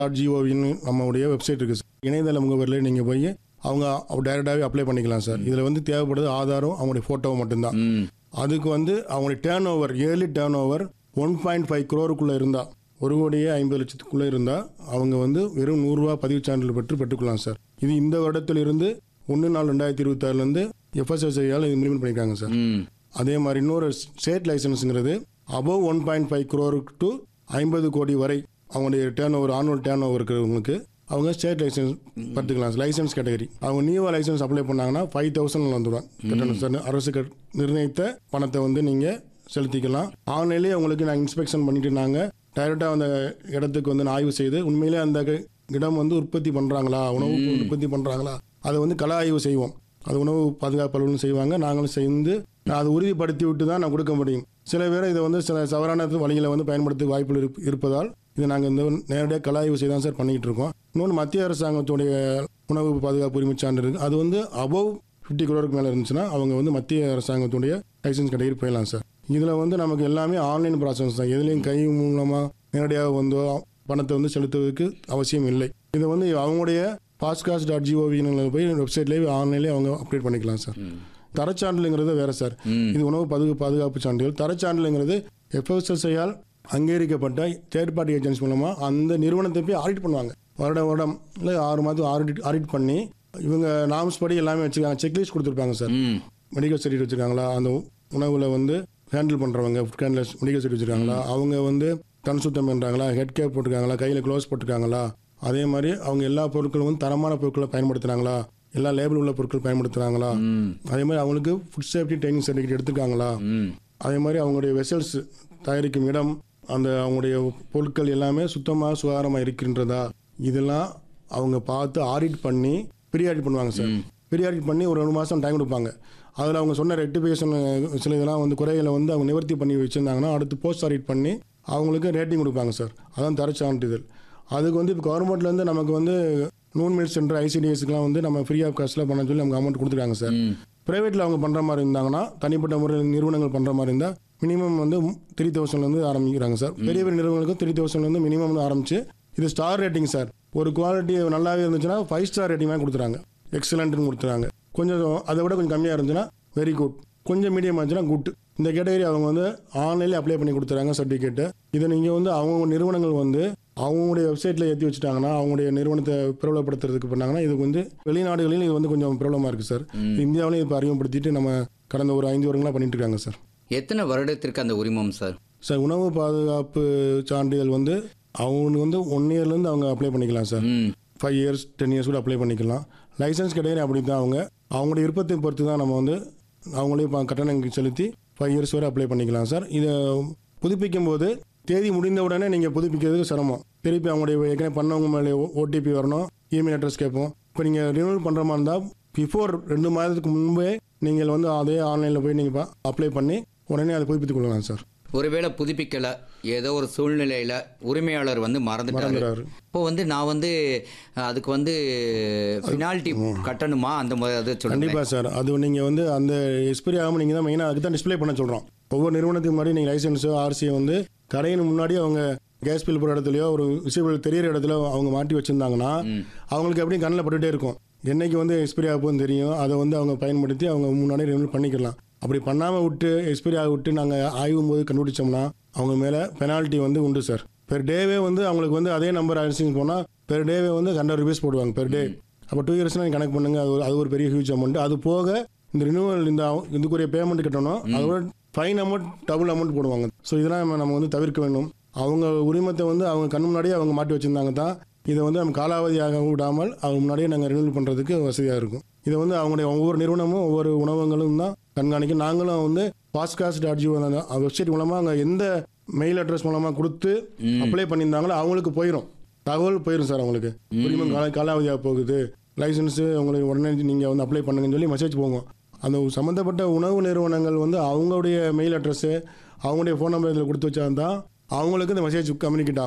Dot ஜிஓவின்னு நம்மளுடைய website இருக்குது sir இணையதள முகவரியில் நீங்கள் போய் அவங்க டைரெக்டாகவே அப்ளை பண்ணிக்கலாம் சார் இதில் வந்து தேவைப்படுறது ஆதாரம் அவங்களுடைய ஃபோட்டோவும் மட்டும்தான் ம் அதுக்கு வந்து அவங்களுடைய turnover yearly turnover one point five குரோருக்குள்ளே இருந்தால் ஒரு கோடியே ஐம்பது லட்சத்துக்குள்ளே இருந்தால் அவங்க வந்து வெறும் நூறுரூவா பதிவு சான்றிதழ் பெற்று பெற்றுக்கொள்ளலாம் சார் இது இந்த வருடத்திலிருந்து ஒன்று நாள் ரெண்டாயிரத்தி இருபத்தாறுலேருந்து எஃப்எஸ்எஸ்ஐயால் இது இம்ப்ளிமெண்ட் பண்ணியிருக்காங்க சார் ம் அதே மாதிரி இன்னொரு ஸ்டேட் லைசன்ஸுங்கிறது above one point five crore to ஐம்பது கோடி வரை அவங்களுடைய turnover annual turnover இருக்கிறவங்களுக்கு அவங்க ஸ்டேட் லைசன்ஸ் பட்டுக்கலாம் லைசன்ஸ் கேட்டகரி அவங்க நியூவா லைசன்ஸ் அப்ளை பண்ணாங்கன்னா ஃபைவ் தௌசண்ட் வந்துடும் கட்டணம் சார் அரசு கட்- நிர்ணயித்த பணத்தை வந்து நீங்கள் செலுத்திக்கலாம் ஆன்லைன்லேயே உங்களுக்கு நாங்கள் இன்ஸ்பெக்ஷன் பண்ணிட்டு நாங்கள் டைரெக்டாக அந்த இடத்துக்கு வந்து நான் ஆய்வு செய்து உண்மையிலே அந்த க- இடம் வந்து உற்பத்தி பண்ணுறாங்களா உணவு பொருள் உற்பத்தி பண்ணுறாங்களா அதை வந்து கள ஆய்வு செய்வோம் அது உணவு பாதுகாப்பு அலுவலகம் செய்வாங்க நாங்களும் சேர்ந்து அதை உறுதிப்படுத்தி விட்டு தான் நான் கொடுக்க முடியும் சில பேர் இதை வந்து சில சவரான வழிகளை வந்து பயன்படுத்த வாய்ப்புகள் இருப்- இருப்பதால் இதை நாங்கள் இந்த நேரடியாக கள ஆய்வு செய்து தான் சார் பண்ணிக்கிட்டு இருக்கோம் இன்னொன்று மத்திய அரசாங்கத்துடைய உணவு பாதுகாப்பு உரிமை சான்று இருக்கு அது வந்து அபவ் ஃபிஃப்டி குரோருக்கு மேலே இருந்துச்சுன்னா அவங்க வந்து மத்திய அரசாங்கத்துடைய லைசன்ஸ் கேட்டகரி போயிடலாம் சார் இதில் வந்து நமக்கு எல்லாமே ஆன்லைன் ப்ராசஸ் தான் எதுலேயும் கை மூலமாக நேரடியாக வந்து பணத்தை வந்து செலுத்துவதற்கு அவசியம் இல்லை இதை வந்து அவங்களுடைய பாஸ்காஸ்ட் டாட் ஜிஓவின்னு போய் வெப்சைட்லேயே ஆன்லைன்லேயே அவங்க அப்டேட் பண்ணிக்கலாம் சார் தரச்சான்றிதழ்ங்கிறது வேற சார் ம். இது உணவு பாதுகா பாதுகாப்பு சான்றிதழ் தரச்சான்றிதழ்ங்கிறது எஃப்எஸ்எஸ்ஐயால் அங்கீகரிக்கப்பட்ட தேர்ட் பார்ட்டி ஏஜென்சி மூலமாக அந்த நிறுவனத்தை போய் ஆடிட் பண்ணுவாங்க வருடம் வருடம் இல்லை ஆறு மாதம் ஆடிட் ஆடிட் பண்ணி இவங்க நாம்ஸ் படி எல்லாமே வச்சுருக்காங்க செக்லிஸ்ட் கொடுத்துருப்பாங்க சார் ம் மெடிக்கல் சர்டிஃபிகேட் வச்சுருக்காங்களா அந்த உணவில் வந்து ஹேண்டில் பண்ணுறவங்க ஃபுட் ஹேண்டில் மெடிக்கல் சர்டிஃபிகேட் வச்சுருக்காங்களா அவங்க வந்து கண் சுத்தம் பண்ணுறாங்களா ஹெட் கேப் போட்டிருக்காங்களா கையில் க்ளோஸ் போட்டிருக்காங்களா அதே மாதிரி அவங்க எல்லா பொருட்களும் வந்து தரமான பொருட்களை பயன்படுத்துகிறாங்களா எல்லா லேபிள் உள்ள பொருட்கள் பயன்படுத்துகிறாங்களா ம் அதே மாதிரி அவங்களுக்கு ஃபுட் சேஃப்டி ட்ரைனிங் சர்டிஃபிகேட் எடுத்திருக்காங்களா ம் அதே மாதிரி அவங்களுடைய வெசல்ஸ் தயாரிக்கும் இடம் அந்த அவங்களுடைய பொருட்கள் எல்லாமே சுத்தமாக சுகாதாரமாக இருக்கின்றதா இதெல்லாம் அவங்க பார்த்து ஆடிட் பண்ணி ப்ரீ ஆடிட் பண்ணுவாங்க சார் ப்ரீ ஆடிட் பண்ணி ஒரு ரெண்டு மாதம் டைம் கொடுப்பாங்க அதில் அவங்க சொன்ன ரெக்டிஃபிகேஷன் சில இதெல்லாம் வந்து குறைகளை வந்து அவங்க நிவர்த்தி பண்ணி வச்சுருந்தாங்கன்னா அடுத்து போஸ்ட் ஆடிட் பண்ணி அவங்களுக்கு ரேட்டிங் கொடுப்பாங்க சார் அதான் தர சான்றிதழ் அதுக்கு வந்து இப்போ கவர்மெண்ட்லேருந்து நமக்கு வந்து நூன் மில் சென்டர் ஐசிடிஎஸ்க்குலாம் வந்து நம்ம ஃப்ரீ ஆஃப் காஸ்ட்டில் பண்ண சொல்லி நமக்கு அமௌண்ட் கொடுத்துருக்காங்க சார் ம் ப்ரைவேட்டில் அவங்க பண்ணுற மாதிரி இருந்தாங்கன்னா தனிப்பட்ட முறையில் நிறுவனங்கள் பண்ணுற மாதிரி இருந்தால் மினிமம் வந்து த்ரீ தௌசண்ட்லேருந்து ஆரம்பிக்கிறாங்க சார் பெரிய பெரிய நிறுவனங்களுக்கு த்ரீ தௌசண்ட்லேருந்து மினிமம் ஆரம்பிச்சு இது ஸ்டார் ரேட்டிங் சார் ஒரு குவாலிட்டி நல்லாவே இருந்துச்சுன்னா ஃபைவ் ஸ்டார் ரேட்டிங் மாதிரி கொடுத்துறாங்க எக்ஸலண்ட்னு கொடுத்துறாங்க கொஞ்சம் அதை விட கொஞ்சம் கம்மியாக இருந்துச்சுன்னா வெரி குட் கொஞ்சம் மீடியம் ஆச்சுன்னா குட் இந்த கேட்டகரி அவங்க வந்து ஆன்லைன்லேயே அப்ளை பண்ணி கொடுத்துறாங்க சர்டிஃபிகேட்டு இதை நீங்கள் வந்து அவங்க நிறுவனங்கள் வந்து அவங்களுடைய வெப்சைட்டில் ஏற்றி வச்சுட்டாங்கன்னா அவங்களுடைய நிறுவனத்தை பிரபலப்படுத்துறதுக்கு பண்ணாங்கன்னா இது வந்து வெளிநாடுகளில் இது வந்து கொஞ்சம் பிரபலமாக இருக்குது சார் இந்தியாவிலையும் இப்போ அறிமுகப்படுத்திட்டு நம்ம கடந்த ஒரு ஐந்து வருடங்களாக பண்ணிட்டு இருக்காங்க சார் எத்தனை வருடத்திற்கு அந்த உரிமம் சார் சார் உணவு பாதுகாப்பு சான்றிதழ் வந்து அவங்க வந்து ஒன் இயர்லேருந்து அவங்க அப்ளை பண்ணிக்கலாம் சார் ம் ஃபைவ் இயர்ஸ் டென் இயர்ஸ் கூட அப்ளை பண்ணிக்கலாம் லைசன்ஸ் கேட்டகரி அப்படி தான் அவங்க அவங்களுடைய விருப்பத்தை பொறுத்து தான் நம்ம வந்து அவங்களே இப்போ கட்டணம் செலுத்தி ஃபைவ் இயர்ஸ் வரை அப்ளை பண்ணிக்கலாம் சார் இதை புதுப்பிக்கும் போது தேதி முடிந்த உடனே நீங்கள் புதுப்பிக்கிறதுக்கு சிரமம் திருப்பி அவங்களுடைய ஏற்கனவே பண்ணவங்க மேலே ஓடிபி வரணும் இமெயில் அட்ரஸ் கேட்போம் இப்போ நீங்கள் ரினியூவல் பண்ணுற மாதிரி இருந்தால் பிஃபோர் ரெண்டு மாதத்துக்கு முன்பே நீங்கள் வந்து அதே ஆன்லைனில் போய் நீங்கள் அப்ளை பண்ணி உடனே அதை புதுப்பித்துக் கொள்ளலாம் சார் ஒருவேளை புதுப்பிக்கல ஏதோ ஒரு சூழ்நிலையில உரிமையாளர் வந்து மறந்துட்டாரு மறந்துடுறாரு இப்போ வந்து நான் வந்து அஹ், அதுக்கு வந்து பெனால்ட்டி கட்டணுமா அந்த மாதிரி அதை சொல்லுங்க கண்டிப்பாக சார் அது நீங்கள் வந்து அந்த எக்ஸ்பைரி ஆகாமல் நீங்கள் தான் மெயினாக அதுக்கு தான் டிஸ்ப்ளே பண்ண சொல்கிறோம் ஒவ்வொரு நிறுவனத்துக்கு முன்னாடி நீங்கள் லைசன்ஸோ ஆர்சியை வந்து கடையின் முன்னாடி அவங்க கேஸ் பில் போகிற இடத்துலையோ ஒரு விசிபிள் தெரியிற இடத்துல அவங்க மாட்டி வச்சுருந்தாங்கன்னா அவங்களுக்கு அப்படியே கண்ணில் பட்டுட்டே இருக்கும் என்னைக்கு வந்து எக்ஸ்பைரி ஆகும்னு தெரியும் அதை வந்து அவங்க பயன்படுத்தி அவங்க முன்னாடி ரினியூல் பண்ணிக்கலாம் அப்படி பண்ணாமல் விட்டு எக்ஸ்பைரி ஆக விட்டு நாங்கள் ஆய்வும் போது கண்டுபிடிச்சோம்னா அவங்க மேலே பெனால்ட்டி வந்து உண்டு சார் பெர் டேவே வந்து அவங்களுக்கு வந்து அதே நம்பர் அரிசிங் போனால் பெர் டேவே வந்து ஹண்ட்ரட் ருபீஸ் போடுவாங்க பெர் டே அப்போ டூ இயர்ஸ்னால் நீங்கள் கணக்கு பண்ணுங்க அது ஒரு அது ஒரு பெரிய ஹியூஜ் அமௌண்ட் அது போக இந்த ரினியூவல் இந்த அவ- இதுக்குரிய பேமெண்ட் கட்டணும் அதோட ஃபைன் அமௌண்ட் டபுள் அமௌண்ட் போடுவாங்க ஸோ இதெல்லாம் நம்ம- நம்ம வந்து தவிர்க்க வேண்டும் அவங்க உரிமத்தை வந்து அவங்க கண் முன்னாடியே அவங்க மாட்டி வச்சிருந்தாங்க தான் இதை வந்து நம்ம காலாவதியாக விடாமல் அவங்க முன்னாடியே நாங்கள் ரினியூவல் பண்ணுறதுக்கு வசதியாக இருக்கும் இதை வந்து அவங்களுடைய ஒவ்வொரு நிறுவனமும் ஒவ்வொரு உணவகங்களும் தான் கண்காணிக்கும் நாங்களும் வந்து பாஸ்காஸ்ட் டாட் ஜிஓ வெப்சைட் மூலமாக அங்கே எந்த மெயில் அட்ரஸ் மூலமாக கொடுத்து அப்ளை பண்ணியிருந்தாங்களோ அவங்களுக்கு போயிடும் தகவல் போயிடும் சார் அவங்களுக்கு உரிமம் கால காலாவதியாக போகுது லைசன்ஸு உங்களுக்கு உடனே நீங்கள் வந்து அப்ளை பண்ணுங்கன்னு சொல்லி மெசேஜ் போகும் அந்த சம்மந்தப்பட்ட உணவு நிறுவனங்கள் வந்து அவங்களுடைய மெயில் அட்ரஸ்ஸு அவங்களுடைய ஃபோன் நம்பர் இதில் கொடுத்து வச்சா தான் அவங்களுக்கு இந்த மெசேஜ் கம்யூனிகேட் ஆகும்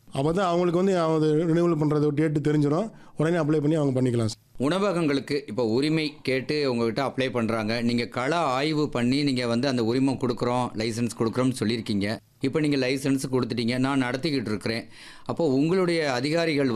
அப்போ தான் அவங்களுக்கு வந்து அவங்க ரினியூவல் பண்ணுறது டேட்டு தெரிஞ்சிடும் உடனே அப்ளை பண்ணி அவங்க பண்ணிக்கலாம் சார் உணவகங்களுக்கு இப்போ உரிமை கேட்டு உங்ககிட்ட அப்ளை பண்ணுறாங்க நீங்கள் கள ஆய்வு பண்ணி நீங்கள் வந்து அந்த உரிமம் கொடுக்குறோம் லைசன்ஸ் கொடுக்குறோம்னு சொல்லியிருக்கீங்க இப்போ நீங்கள் லைசன்ஸ் கொடுத்துட்டீங்க நான் நடத்திக்கிட்டு இருக்கிறேன் அப்போ உங்களுடைய அதிகாரிகள்